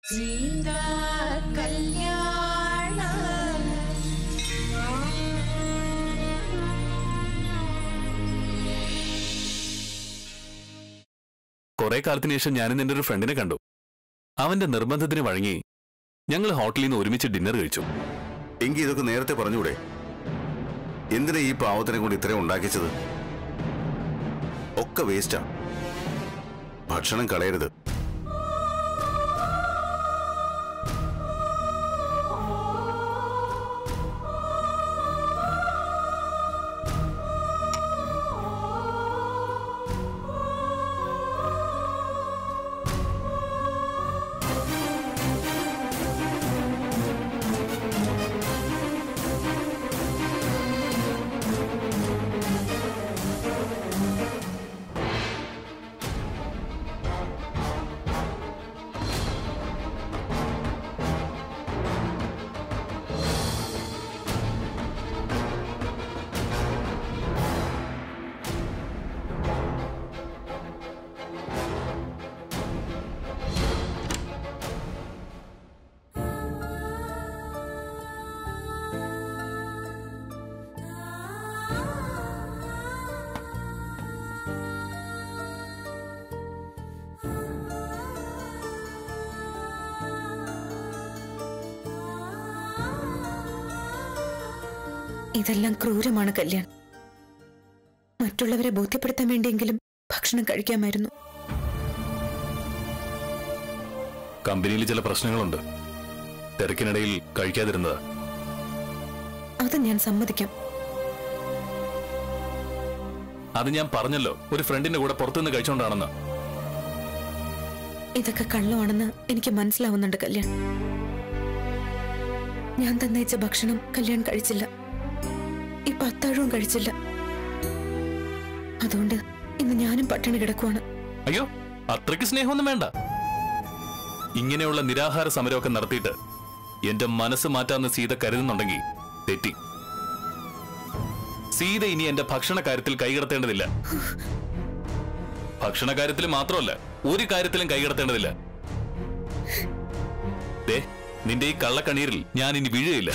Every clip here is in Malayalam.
സീതാ കല്യാണ കുറെ കാലത്തിന് ശേഷം ഞാനും നിന്റെ ഒരു ഫ്രണ്ടിനെ കണ്ടു അവന്റെ നിർബന്ധത്തിന് വഴങ്ങി ഞങ്ങൾ ഹോട്ടലിൽ നിന്ന് ഒരുമിച്ച് ഡിന്നർ കഴിച്ചു എങ്കിൽ ഇതൊക്കെ നേരത്തെ പറഞ്ഞൂടെ എന്തിനാ ഈ പാവത്തിനെ കൊണ്ട് ഇത്രയും ഉണ്ടാക്കിച്ചത് ഒക്കെ വേസ്റ്റാ ഭക്ഷണം കളയരുത് ഇതെല്ലാം ക്രൂരമാണ് കല്യാൺ മറ്റുള്ളവരെ ബോധ്യപ്പെടുത്താൻ വേണ്ടിയെങ്കിലും ഭക്ഷണം കഴിക്കാമായിരുന്നു കമ്പനിയിൽ ചില പ്രശ്നങ്ങളുണ്ട് തിരക്കിനിടയിൽ കഴിക്കാതിരുന്നത് അത് ഞാൻ സമ്മതിക്കാം അത് ഞാൻ പറഞ്ഞല്ലോ ഒരു ഫ്രണ്ടിന്റെ കൂടെ പുറത്തുനിന്ന് കഴിച്ചോണ്ടാണെന്ന് ഇതൊക്കെ കള്ളമാണെന്ന് എനിക്ക് മനസ്സിലാവുന്നുണ്ട് കല്യാൺ ഞാൻ തന്നയച്ച ഭക്ഷണം കല്യാൺ കഴിച്ചില്ല ഇപ്പൊ അത്താഴവും കഴിച്ചില്ല അതുകൊണ്ട് ഇന്ന് ഞാനും പട്ടിണി കിടക്കുവാണ് അയ്യോ അത്രയ്ക്ക് സ്നേഹമൊന്നും വേണ്ട ഇങ്ങനെയുള്ള നിരാഹാര സമരമൊക്കെ നടത്തിയിട്ട് എന്റെ മനസ്സ് മാറ്റാന്ന് സീത കരുതുന്നുണ്ടെങ്കിൽ തെറ്റി സീത ഇനി എന്റെ ഭക്ഷണ കാര്യത്തിൽ കൈകടത്തേണ്ടതില്ല ഭക്ഷണ കാര്യത്തിൽ മാത്രമല്ല ഒരു കാര്യത്തിലും കൈകടത്തേണ്ടതില്ല ദേ നിന്റെ ഈ കള്ളക്കണ്ണീരിൽ ഞാൻ ഇനി വീഴുകയില്ല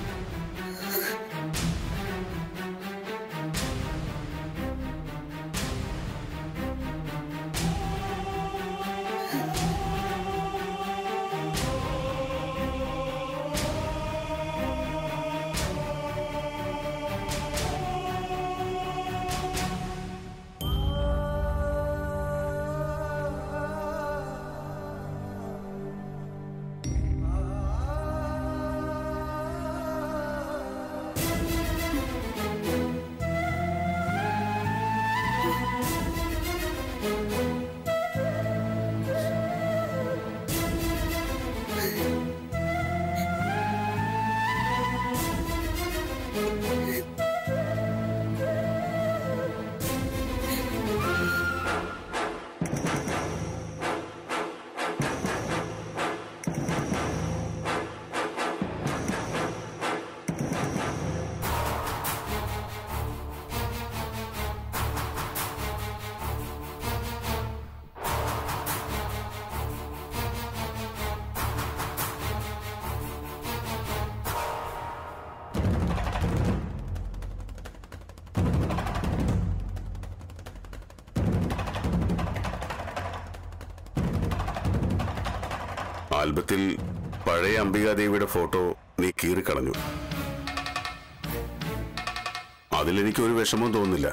ആൽബത്തിൽ പഴയ അംബികാദേവിയുടെ ഫോട്ടോ നീ കീറിക്കളഞ്ഞു അതിലെനിക്ക് ഒരു വിഷമവും തോന്നുന്നില്ല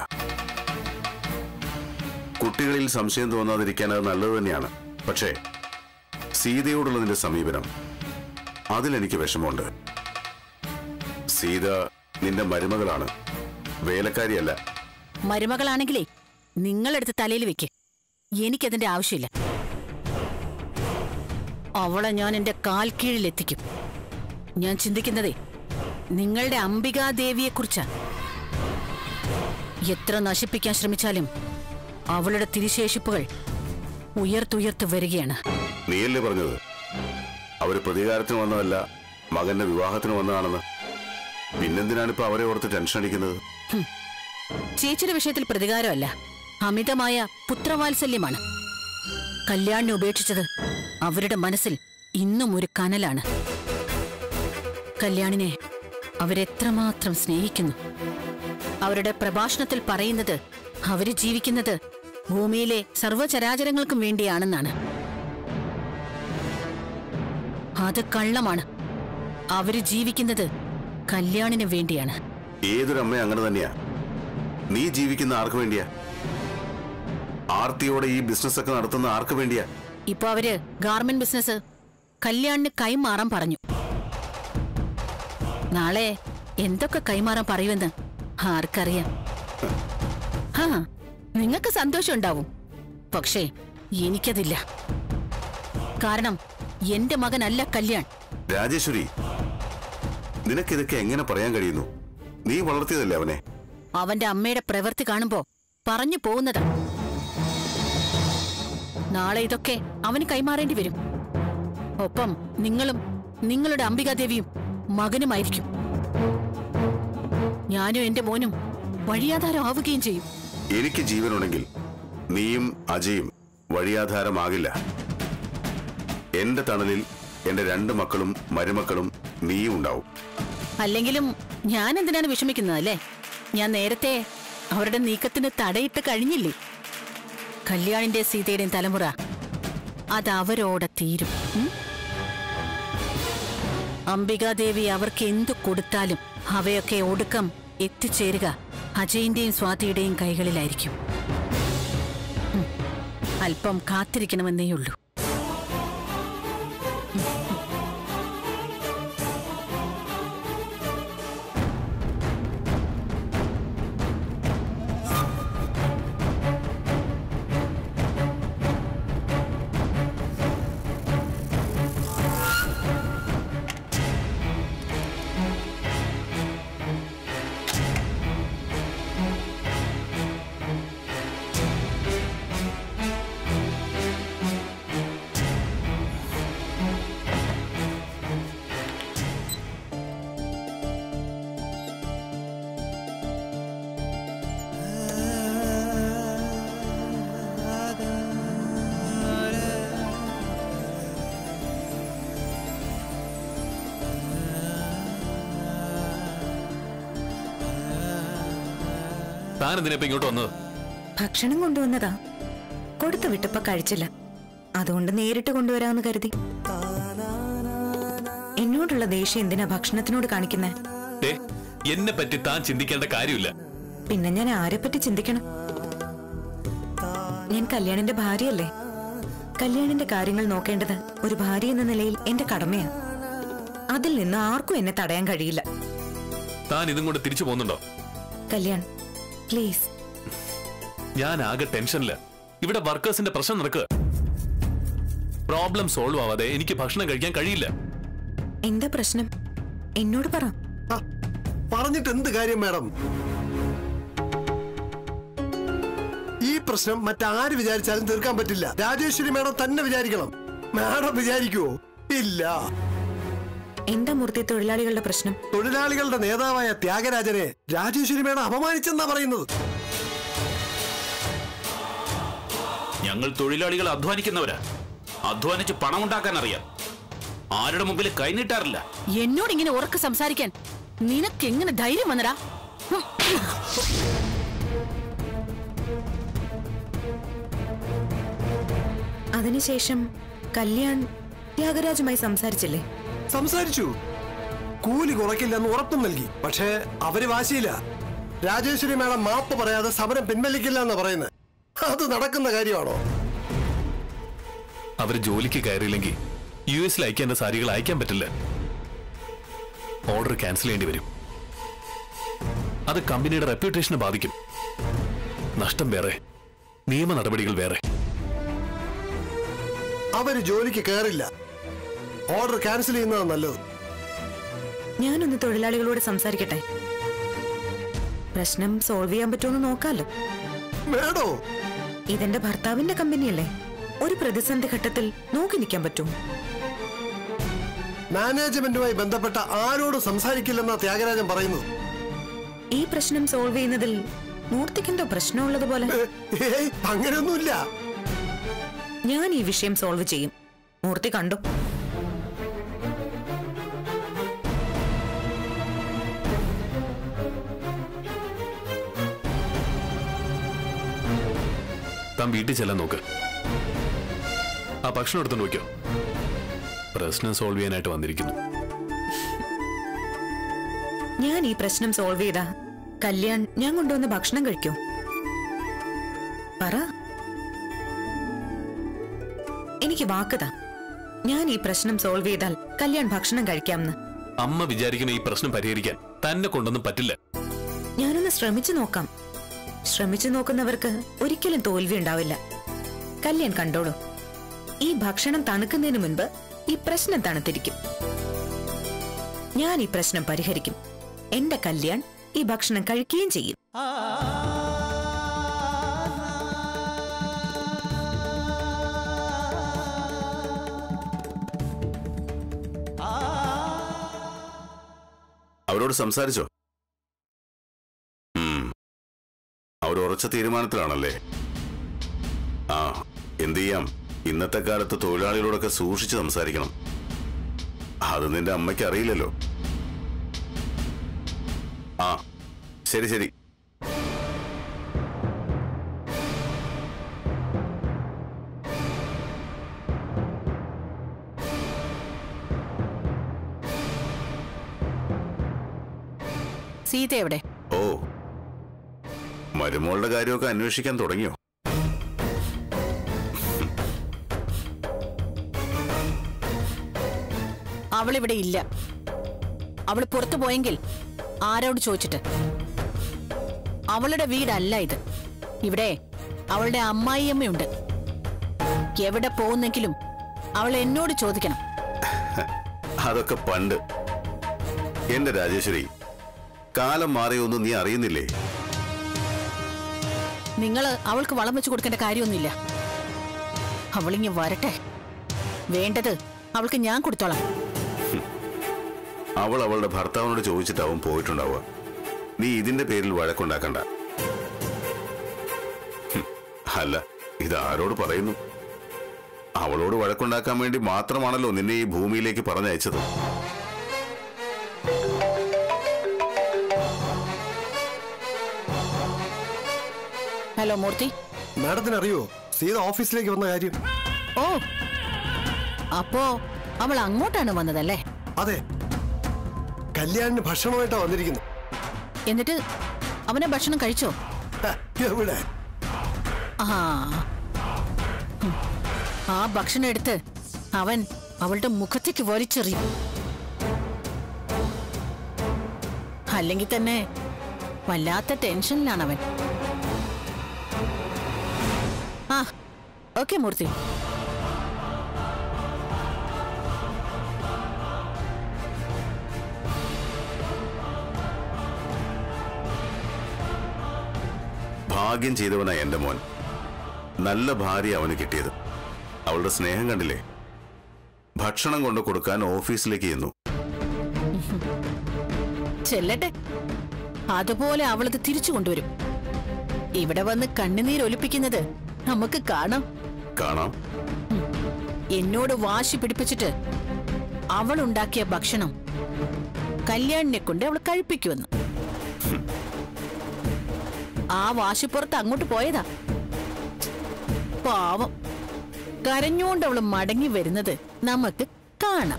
കുട്ടികളിൽ സംശയം തോന്നാതിരിക്കാൻ അത് നല്ലത് തന്നെയാണ് പക്ഷേ സീതയോടുള്ള നിന്റെ സമീപനം അതിലെനിക്ക് വിഷമമുണ്ട് സീത നിന്റെ മരുമകളാണ് വേലക്കാരിയല്ല മരുമകളാണെങ്കിലേ നിങ്ങളെടുത്ത് തലയിൽ വെക്ക് എനിക്കതിന്റെ ആവശ്യമില്ല അവളെ ഞാൻ എന്റെ കാൽ കീഴിലെത്തിക്കും ഞാൻ ചിന്തിക്കുന്നതേ നിങ്ങളുടെ അംബികാദേവിയെക്കുറിച്ചാ എത്ര നശിപ്പിക്കാൻ ശ്രമിച്ചാലും അവളുടെ തിരിശേഷിപ്പുകൾ ഉയർത്തുയർത്ത് വരികയാണ് നീയല്ലേ പറഞ്ഞത് അവര് പ്രതികാരത്തിന് വന്നതല്ല മകന്റെ വിവാഹത്തിന് വന്നതാണെന്ന് പിന്നെന്തിനാണിപ്പോ അവരെ ഓർത്ത് ടെൻഷൻ അടിക്കുന്നത് ചേച്ചിയുടെ വിഷയത്തിൽ പ്രതികാരമല്ല അമിതമായ പുത്രവാത്സല്യമാണ് കല്യാണിനെ ഉപേക്ഷിച്ചത് അവരുടെ മനസ്സിൽ ഇന്നും ഒരു കനലാണ് കല്യാണിനെ അവരെത്രമാത്രം സ്നേഹിക്കുന്നു അവരുടെ പ്രഭാഷണത്തിൽ പറയുന്നത് അവര് ജീവിക്കുന്നത് ഭൂമിയിലെ സർവ്വചരാചരങ്ങൾക്കും വേണ്ടിയാണെന്നാണ് അത് കള്ളമാണ് അവര് ജീവിക്കുന്നത് കല്യാണിന് വേണ്ടിയാണ് ഏതൊരമ്മ അങ്ങനെ തന്നെയാ നീ ജീവിക്കുന്ന ആർക്ക് വേണ്ടിയാ ആർത്തിയോടെ ഈ ബിസിനസ് ഒക്കെ നടത്തുന്ന ആർക്ക് വേണ്ടിയാ ഇപ്പൊ അവര് ഗാർമെന്റ് ബിസിനസ് കല്യാണിന് കൈമാറാൻ പറഞ്ഞു നാളെ എന്തൊക്കെ കൈമാറാൻ പറയുമെന്ന് ആർക്കറിയാം ആ നിങ്ങൾക്ക് സന്തോഷം ഉണ്ടാവും പക്ഷേ എനിക്കതില്ല കാരണം എന്റെ മകനല്ല കല്യാൺ രാജേശ്വരി നിനക്കിതൊക്കെ എങ്ങനെ പറയാൻ കഴിയുന്നു നീ വളർത്തിയതല്ലേ അവനെ അവന്റെ അമ്മയുടെ പ്രവൃത്തി കാണുമ്പോ പറഞ്ഞു പോകുന്നതാ നാളെ ഇതൊക്കെ അവന് കൈമാറേണ്ടി വരും ഒപ്പം നിങ്ങളും നിങ്ങളുടെ അംബികാദേവിയും മകനുമായിരിക്കും ഞാനും എന്റെ മോനും വഴിയാധാരം ആവുകയും ചെയ്യും എനിക്ക് ജീവനുണ്ടെങ്കിൽ നീയും അജയും വഴിയാധാരമാകില്ല എന്റെ തണലിൽ എന്റെ രണ്ട് മക്കളും മരുമക്കളും നീയും ഉണ്ടാവും അല്ലെങ്കിലും ഞാൻ എന്തിനാണ് വിഷമിക്കുന്നത് അല്ലേ ഞാൻ നേരത്തെ അവരുടെ നീക്കത്തിന് തടയിട്ട് കഴിഞ്ഞില്ലേ കല്യാണിന്റെ സീതയുടെയും തലമുറ അത് അവരോടെ തീരും ഉം? അംബികാദേവി അവർക്ക് എന്തു കൊടുത്താലും അവയൊക്കെ ഒടുക്കം എത്തിച്ചേരുക അജയിന്റെയും സ്വാതിയുടെയും കൈകളിലായിരിക്കും ഉം. അല്പം കാത്തിരിക്കണമെന്നേ ഉള്ളൂ താൻ എന്തിനാ ഇങ്ങോട്ട് വന്നത് ഭക്ഷണം കൊണ്ടുവന്നതാ കൊടുത്തു വിട്ടപ്പോ കഴിച്ചില്ല അതുകൊണ്ട് നേരിട്ട് കൊണ്ടുവരാമെന്ന് കരുതി എന്നോടുള്ള ദേഷ്യം എന്തിനാ ഭക്ഷണത്തിനോട് കാണിക്കുന്നേ ദേ എന്നെ പറ്റി താൻ ചിന്തിക്കേണ്ട കാര്യമില്ല പിന്നെ ഞാൻ ആരെപ്പറ്റി ചിന്തിക്കണം ഞാൻ കല്യാണിന്റെ ഭാര്യയല്ലേ കല്യാണിന്റെ കാര്യങ്ങൾ നോക്കേണ്ടത് ഒരു ഭാര്യ എന്ന നിലയിൽ എന്റെ കടമയാ അതിൽ നിന്ന് ആർക്കും എന്നെ തടയാൻ കഴിയില്ല താൻ ഇതും കൊണ്ട് തിരിച്ചു പോകുന്നുണ്ടോ കല്യാൺ പ്ലീസ് ഞാൻ ആകെ ടെൻഷനില്ല ഇവിടെ വർക്കേഴ്സിന്റെ പ്രശ്നം നടക്കുക പ്രോബ്ലം സോൾവ് ആവാതെ എനിക്ക് ഭക്ഷണം കഴിക്കാൻ കഴിയില്ല എന്താ പ്രശ്നം എന്നോട് പറ ആ, പറഞ്ഞിട്ട് എന്ത് കാര്യം മാഡം ഈ പ്രശ്നം മറ്റാര് വിചാരിച്ചാലും തീർക്കാൻ പറ്റില്ല രാജേശ്വരി മാഡം തന്നെ വിചാരിക്കണം മാഡം വിചാരിക്കുവോ ഇല്ല എന്താ മൂർത്തി തൊഴിലാളികളുടെ പ്രശ്നം തൊഴിലാളികളുടെ നേതാവായ ത്യാഗരാജനെ രാജേശ്വരി മാഡം അപമാനിച്ചെന്നാ പറയുന്നത് ഞങ്ങൾ തൊഴിലാളികൾ അധ്വാനിക്കുന്നവരാ അധ്വാനിച്ച് പണമുണ്ടാക്കാൻ അറിയാം ആരുടെ മുമ്പിൽ കൈനീട്ടാറില്ല എന്നോട് ഇങ്ങനെ ഉറക്കെ സംസാരിക്കാൻ നിനക്ക് എങ്ങനെ ധൈര്യം വന്നടാ ഹും. അതിനുശേഷം കല്യാൺ ത്യാഗരാജുമായി സംസാരിച്ചില്ലേ സംസാരിച്ചു കൂലി കുറയ്ക്കില്ലെന്ന് ഉറപ്പും നൽകി പക്ഷേ അവര് വാശിയില്ല രാജേശ്വരി മാഡം മാപ്പ് പറയാതെ സമരം പിൻവലിക്കില്ല എന്ന് പറയുന്നത് അത് നടക്കുന്ന കാര്യമാണോ അവർ ജോലിക്ക് കയറിയില്ലെങ്കിൽ യു എസിൽ അയക്കേണ്ട സാരികൾ അയക്കാൻ പറ്റില്ല ഓർഡർ ക്യാൻസൽ ചെയ്യേണ്ടി വരും അത് കമ്പനിയുടെ റെപ്യൂട്ടേഷനെ ബാധിക്കും നഷ്ടം വേറെ നിയമ നടപടികൾ വേറെ അവര് ജോലിക്ക് കയറില്ല ഓർഡർ ക്യാൻസൽ ചെയ്യുന്നതാണ് നല്ലത് ഞാനൊന്ന് തൊഴിലാളികളോട് സംസാരിക്കട്ടെ പ്രശ്നം സോൾവ് ചെയ്യാൻ പറ്റുമെന്ന് നോക്കാലോ മേഡോ ഇതെന്റെ ഭർത്താവിന്റെ കമ്പനിയല്ലേ ഒരു പ്രതിസന്ധി ഘട്ടത്തിൽ നോക്കി നിൽക്കാൻ പറ്റും മാനേജ്മെന്റുമായി ബന്ധപ്പെട്ട ആരോടും സംസാരിക്കില്ലെന്നാ ത്യാഗരാജൻ പറയുന്നത് ഈ പ്രശ്നം സോൾവ് ചെയ്യുന്നതിൽ മൂർത്തിക്കെന്തോ പ്രശ്നമുള്ളത് പോലെ ഏയ് അങ്ങനെയൊന്നുമില്ല ഞാൻ ഈ വിഷയം സോൾവ് ചെയ്യും മൂർത്തി കണ്ടു താൻ വീട്ടിൽ ചെല്ലാൻ നോക്ക് ആ ഭക്ഷണം എടുത്തോണ്ട് വയ്ക്കോ പ്രശ്നം സോൾവ് ചെയ്യാനായിട്ട് വന്നിരിക്കുന്നു ഞാൻ ഈ പ്രശ്നം സോൾവ് ചെയ്താ കല്യാൺ ഞാൻ കൊണ്ടുവന്ന് ഭക്ഷണം കഴിക്കൂ പറ എനിക്ക് വാക്കുതാ ഞാൻ ഈ പ്രശ്നം സോൾവ് ചെയ്താൽ കല്യാൺ ഭക്ഷണം കഴിക്കാമെന്ന് അമ്മ വിചാരിക്കുന്ന ഈ പ്രശ്നം പരിഹരിക്കാൻ തന്നെ കൊണ്ടൊന്നും പറ്റില്ല ഞാനൊന്ന് ശ്രമിച്ചു നോക്കാം ശ്രമിച്ചു നോക്കുന്നവർക്ക് ഒരിക്കലും തോൽവി ഉണ്ടാവില്ല കല്യാൺ കണ്ടോളൂ ഈ ഭക്ഷണം തണുക്കുന്നതിന് മുൻപ് ഈ പ്രശ്നം തണുത്തിരിക്കും ഞാൻ ഈ പ്രശ്നം പരിഹരിക്കും എന്റെ കല്യാൺ ഈ ഭക്ഷണം കഴിക്കുകയും ചെയ്യും അവരോട് സംസാരിച്ചോ ഉം. അവർ ഉറച്ച തീരുമാനത്തിലാണല്ലേ ആ എന്ത് ചെയ്യാം ഇന്നത്തെ കാലത്ത് തൊഴിലാളികളോടൊക്കെ സൂക്ഷിച്ച് സംസാരിക്കണം അത് നിന്റെ അമ്മയ്ക്ക് അറിയില്ലല്ലോ ആ ശരി ശരി സീത എവിടെ ഓ മരുമോളുടെ കാര്യമൊക്കെ അന്വേഷിക്കാൻ തുടങ്ങിയോ അവളിവിടെ ഇല്ല അവൾ പുറത്തു പോയെങ്കിൽ ആരോട് ചോദിച്ചിട്ട് അവളുടെ വീടല്ല ഇത് ഇവിടെ അവളുടെ അമ്മായിയമ്മയുണ്ട് എവിടെ പോകുന്നെങ്കിലും അവൾ എന്നോട് ചോദിക്കണം അതൊക്കെ പണ്ട് എന്റെ രാജേശ്വരി കാലം മാറിയൊന്നും നീ അറിയുന്നില്ലേ നിങ്ങൾ അവൾക്ക് വളം വെച്ച് കൊടുക്കേണ്ട കാര്യമൊന്നുമില്ല അവളിങ്ങി വരട്ടെ വേണ്ടത് അവൾക്ക് ഞാൻ കൊടുത്തോളാം അവൾ അവളുടെ ഭർത്താവിനോട് ചോദിച്ചിട്ടാവും പോയിട്ടുണ്ടാവുക നീ ഇതിന്റെ പേരിൽ വഴക്കുണ്ടാക്കണ്ട ഹും, അല്ല ഇത് ആരോട് പറയുന്നു അവളോട് വഴക്കുണ്ടാക്കാൻ വേണ്ടി മാത്രമാണല്ലോ നിന്നെ ഈ ഭൂമിയിലേക്ക് പറഞ്ഞയച്ചത് ഹലോ മൂർത്തി മാഡത്തിന് അറിയോ സീത ഓഫീസിലേക്ക് വന്ന കാര്യം ഓ അപ്പോ അവൾ അങ്ങോട്ടാണ് വന്നതല്ലേ അതെ കല്യാണിന് ഭക്ഷണമായിട്ടാ വന്നിരിക്കുന്നത് എന്നിട്ട് അവനെ ഭക്ഷണം കഴിച്ചോ ഹ, എവിടെ ആ ഉം. ആ ഭക്ഷണം എടുത്ത് അവൻ അവളുടെ മുഖത്തേക്ക് വലിച്ചെറിയും അല്ലെങ്കിൽ തന്നെ വല്ലാത്ത ടെൻഷനിലാണ് അവൻ ആ ഓക്കെ മൂർത്തി ഭാഗ്യം ചെയ്തവനാ എന്റെ മോൻ നല്ല ഭാര്യ അവന് കിട്ടിയത് അവളുടെ സ്നേഹം കണ്ടില്ലേ ഭക്ഷണം കൊണ്ട് കൊടുക്കാൻ ഓഫീസിലേക്ക് ചെന്നു ചെല്ലട്ടെ അതുപോലെ അവളത് തിരിച്ചു കൊണ്ടുവരും ഇവിടെ വന്ന് കണ്ണുനീരൊലിപ്പിക്കുന്നത് നമുക്ക് കാണാം കാണാം എന്നോട് വാശി പിടിപ്പിച്ചിട്ട് അവൾ ഉണ്ടാക്കിയ ഭക്ഷണം കല്യാണിനെ കൊണ്ട് അവൾ കഴിപ്പിക്കുമെന്ന് ആ വാശിപ്പുറത്ത് അങ്ങോട്ട് പോയതാ പാവം കരഞ്ഞോണ്ട് അവള് മടങ്ങി വരുന്നത് നമുക്ക് കാണാം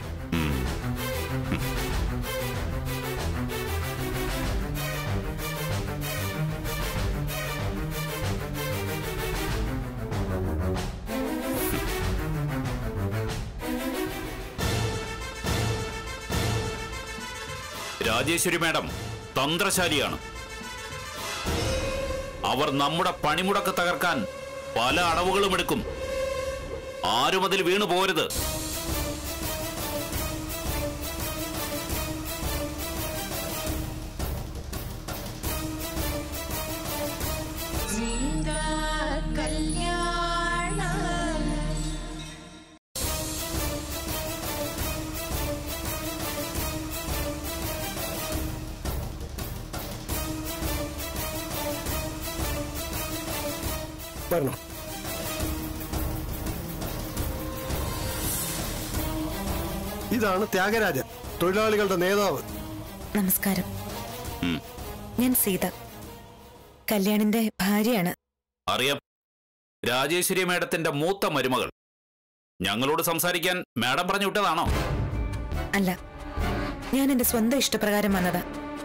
രാജേശ്വരി മാഡം തന്ത്രശാലിയാണ് അവർ നമ്മുടെ പണിമുടക്ക് തകർക്കാൻ പല അടവുകളും എടുക്കും ആരും അതിൽ വീണു പോരുത് വരണം ഇതാണ് ത്യാഗരാജൻ തൊഴിലാളികളുടെ നേതാവ് നമസ്കാരം ഉം. ഞാൻ സീത കല്യാണിന്റെ ഭാര്യയാണ് അറിയാം രാജേശ്വരി മേഡത്തിന്റെ മൂത്ത മരുമകൾ ഞങ്ങളോട് സംസാരിക്കാൻ മാഡം പറഞ്ഞു വിട്ടതാണോ അല്ല ഞാൻ എന്റെ സ്വന്തം ഇഷ്ടപ്രകാരം വന്നതാ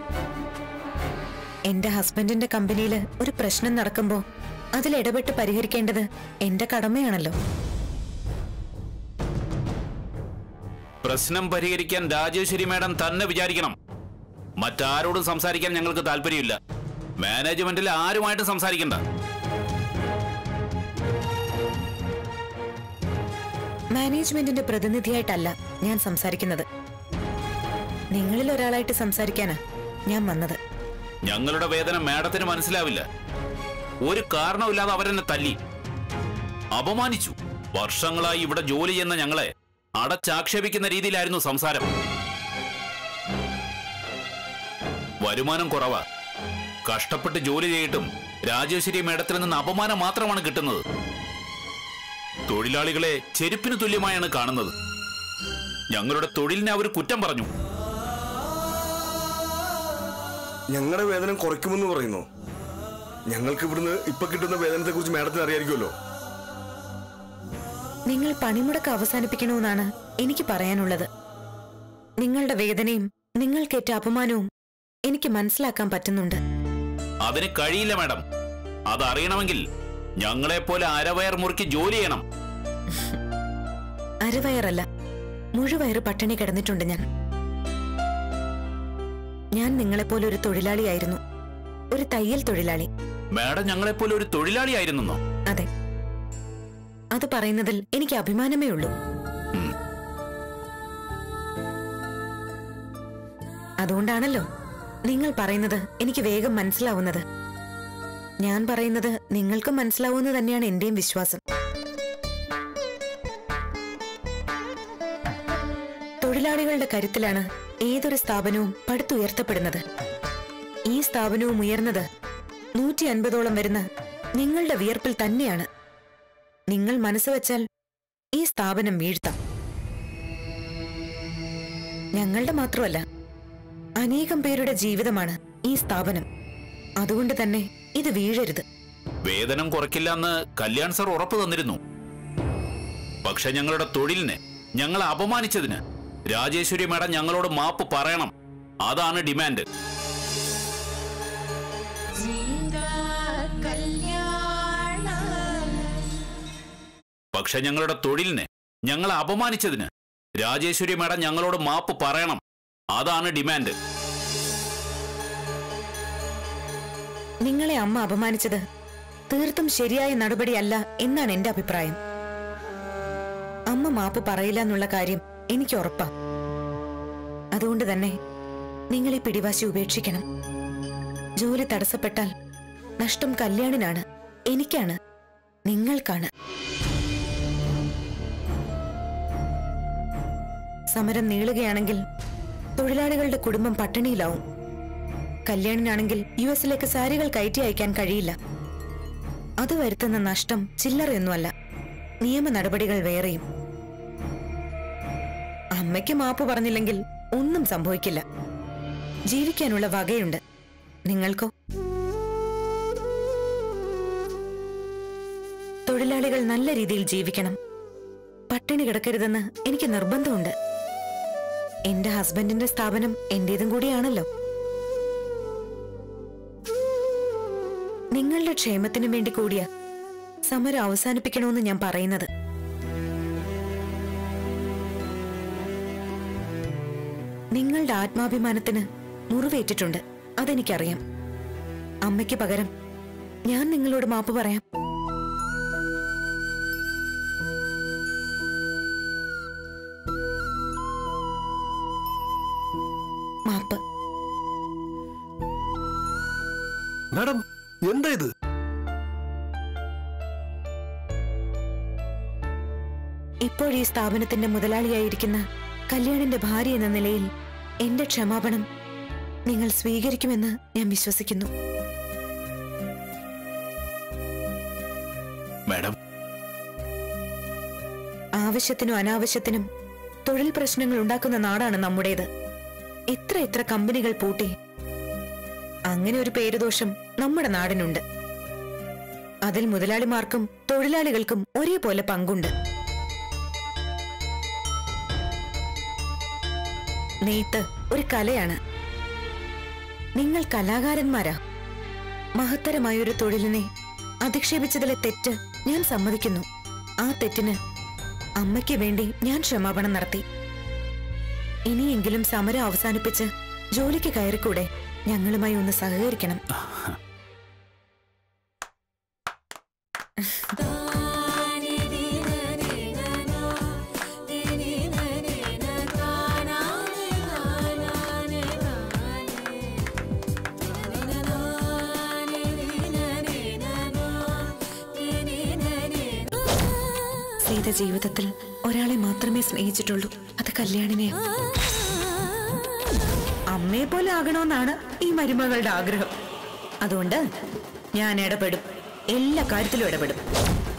എന്റെ ഹസ്ബൻഡിന്റെ കമ്പനിയിൽ ഒരു പ്രശ്നം നടക്കുമ്പോ അതിൽ ഇടപെട്ട് പരിഹരിക്കേണ്ടത് എന്റെ കടമയാണല്ലോ പ്രശ്നം പരിഹരിക്കാൻ രാജേശ്വരി മേഡം തന്നെ വിചാരിക്കണം മറ്റാരോടും സംസാരിക്കാൻ ഞങ്ങൾക്ക് താല്പര്യമില്ല മാനേജ്മെന്റിൽ ആരുമായിട്ടും സംസാരിക്കണ്ട മാനേജ്മെന്റിന്റെ പ്രതിനിധിയായിട്ടല്ല ഞാൻ സംസാരിക്കുന്നത് നിങ്ങളിൽ ഒരാളായിട്ട് സംസാരിക്കാനാ ഞാൻ വന്നത് ഞങ്ങളുടെ വേദന മാഡത്തിന് മനസ്സിലാവില്ല ഒരു കാരണമില്ലാതെ അവരെന്നെ തല്ലി അപമാനിച്ചു വർഷങ്ങളായി ഇവിടെ ജോലി ചെയ്യുന്ന ഞങ്ങളെ അടച്ചാക്ഷേപിക്കുന്ന രീതിയിലായിരുന്നു സംസാരം വരുമാനം കുറവാ കഷ്ടപ്പെട്ട് ജോലി ചെയ്തിട്ടും രാജേശ്വരി മേഡത്തിൽ നിന്ന് അപമാനം മാത്രമാണ് കിട്ടുന്നത് തൊഴിലാളികളെ ചെരുപ്പിന് തുല്യമായാണ് കാണുന്നത് ഞങ്ങളുടെ തൊഴിലിനെ അവർ കുറ്റം പറഞ്ഞു ഞങ്ങളുടെ വേതനം കുറയ്ക്കുമെന്ന് പറയുന്നു ഞങ്ങൾക്ക് ഇവിടുന്ന് ഇപ്പൊ കിട്ടുന്ന വേതനത്തെ കുറിച്ച് മാഡത്തിന് അറിയായിരിക്കുമല്ലോ നിങ്ങൾ പണിമുടക്ക് അവസാനിപ്പിക്കണമെന്നാണ് എനിക്ക് പറയാനുള്ളത് നിങ്ങളുടെ വേദനയും നിങ്ങൾക്കേറ്റ അപമാനവും എനിക്ക് മനസ്സിലാക്കാൻ പറ്റുന്നുണ്ട് അതിന് കഴിയില്ല മാഡം അതറിയണമെങ്കിൽ ഞങ്ങളെപ്പോലെ അരവയർ മുറുക്കി ജോലി ചെയ്യണം അരവയറല്ല മുഴുവയറ് പട്ടിണി കിടന്നിട്ടുണ്ട് ഞാൻ ഞാൻ നിങ്ങളെപ്പോലെ ഒരു തൊഴിലാളിയായിരുന്നു ഒരു തയ്യൽ തൊഴിലാളി മാഡം ഞങ്ങളെപ്പോലെ ഒരു തൊഴിലാളിയായിരുന്നോ അതെ അത് പറയുന്നതിൽ എനിക്ക് അഭിമാനമേ ഉള്ളൂ അതുകൊണ്ടാണല്ലോ നിങ്ങൾ പറയുന്നത് എനിക്ക് വേഗം മനസ്സിലാവുന്നത് ഞാൻ പറയുന്നത് നിങ്ങൾക്കും മനസ്സിലാവുമെന്ന് തന്നെയാണ് എന്റെയും വിശ്വാസം തൊഴിലാളികളുടെ കരുത്തിലാണ് ഏതൊരു സ്ഥാപനവും പടുത്തുയർത്തപ്പെടുന്നത് ഈ സ്ഥാപനവും ഉയർന്നത് നൂറ്റി അൻപതോളം വരുന്ന നിങ്ങളുടെ വിയർപ്പിൽ തന്നെയാണ് നിങ്ങൾ മനസ്സ് വച്ചാൽ ഈ സ്ഥാപനം വീഴ്ത്താം ഞങ്ങളുടെ മാത്രമല്ല അനേകം പേരുടെ ജീവിതമാണ് ഈ സ്ഥാപനം അതുകൊണ്ട് തന്നെ ഇത് വീഴരുത് വേതനം കുറയ്ക്കില്ല എന്ന് കല്യാൺ സർ ഉറപ്പു തന്നിരുന്നു പക്ഷെ ഞങ്ങളുടെ തൊഴിലിനെ ഞങ്ങളെ അപമാനിച്ചതിന് രാജേശ്വരി മാഡം ഞങ്ങളോട് മാപ്പ് പറയണം അതാണ് ഡിമാൻഡ് പക്ഷെ ഞങ്ങളുടെ തൊഴിലിനെ ഞങ്ങളെ അപമാനിച്ചതിന് രാജേശ്വരി മാഡം ഞങ്ങളോട് മാപ്പ് പറയണം അതാണ് ഡിമാൻഡ് നിങ്ങളെ അമ്മ അപമാനിച്ചത് തീർത്തും ശരിയായ നടപടിയല്ല എന്നാണ് എന്റെ അഭിപ്രായം അമ്മ മാപ്പ് പറയില്ല എന്നുള്ള കാര്യം എനിക്ക് ഉറപ്പാ അതുകൊണ്ട് തന്നെ നിങ്ങൾ ഈ പിടിവാശി ഉപേക്ഷിക്കണം ജോലി തടസ്സപ്പെട്ടാൽ നഷ്ടം കല്യാണിനാണ് എനിക്കാണ് നിങ്ങൾക്കാണ് സമരം നീളുകയാണെങ്കിൽ തൊഴിലാളികളുടെ കുടുംബം പട്ടിണിയിലാവും കല്യാണിനാണെങ്കിൽ യു എസിലേക്ക് സാരികൾ കയറ്റി അയക്കാൻ കഴിയില്ല അത് വരുത്തുന്ന നഷ്ടം ചില്ലറയൊന്നുമല്ല നിയമ നടപടികൾ വേറെയും അമ്മയ്ക്ക് മാപ്പ് പറഞ്ഞില്ലെങ്കിൽ ഒന്നും സംഭവിക്കില്ല ജീവിക്കാനുള്ള വകയുണ്ട് നിങ്ങൾക്കോ തൊഴിലാളികൾ നല്ല രീതിയിൽ ജീവിക്കണം പട്ടിണി കിടക്കരുതെന്ന് എനിക്ക് നിർബന്ധമുണ്ട് എന്റെ ഹസ്ബൻഡിന്റെ സ്ഥാപനം എന്റേതും കൂടിയാണല്ലോ നിങ്ങളുടെ ക്ഷേമത്തിനു വേണ്ടി കൂടിയ സമരം അവസാനിപ്പിക്കണമെന്ന് ഞാൻ പറയുന്നത് നിങ്ങളുടെ ആത്മാഭിമാനത്തിന് മുറിവേറ്റിട്ടുണ്ട് അതെനിക്കറിയാം അമ്മയ്ക്ക് പകരം ഞാൻ നിങ്ങളോട് മാപ്പ് പറയാം മാപ്പ് മാഡം എന്താ ഇത് ഇപ്പോൾ ഈ സ്ഥാപനത്തിന്റെ മുതലാളിയായിരിക്കുന്ന കല്യാണിന്റെ ഭാര്യ എന്ന നിലയിൽ എന്റെ ക്ഷമാപണം നിങ്ങൾ സ്വീകരിക്കുമെന്ന് ഞാൻ വിശ്വസിക്കുന്നു മാഡം ആവശ്യത്തിനും അനാവശ്യത്തിനും തൊഴിൽ പ്രശ്നങ്ങൾ ഉണ്ടാക്കുന്ന നാടാണ് നമ്മുടേത് എത്ര എത്ര കമ്പനികൾ പൂട്ടി അങ്ങനെ ഒരു പേരുദോഷം നമ്മുടെ നാടിനുണ്ട് അതിൽ മുതലാളിമാർക്കും തൊഴിലാളികൾക്കും ഒരേപോലെ പങ്കുണ്ട് നെയ്ത്ത് ഒരു കലയാണ് നിങ്ങൾ കലാകാരന്മാരാ മഹത്തരമായ ഒരു തൊഴിലിനെ അധിക്ഷേപിച്ചതിലെ തെറ്റ് ഞാൻ സമ്മതിക്കുന്നു ആ തെറ്റിന് അമ്മയ്ക്ക് വേണ്ടി ഞാൻ ക്ഷമാപണം നടത്തി ഇനിയെങ്കിലും സമരം അവസാനിപ്പിച്ച് ജോലിക്ക് കയറിക്കൂടെ ഞങ്ങളുമായി ഒന്ന് സഹകരിക്കണം സീത ജീവിതത്തിൽ ഒരാളെ മാത്രമേ സ്നേഹിച്ചിട്ടുള്ളൂ അത് കല്യാണിനെ അമ്മയെ പോലെ ആകണമെന്നാണ് ഈ മരുമകളുടെ ആഗ്രഹം അതുകൊണ്ട് ഞാൻ ഇടപെടും എല്ലാ കാര്യത്തിലും ഇടപെടും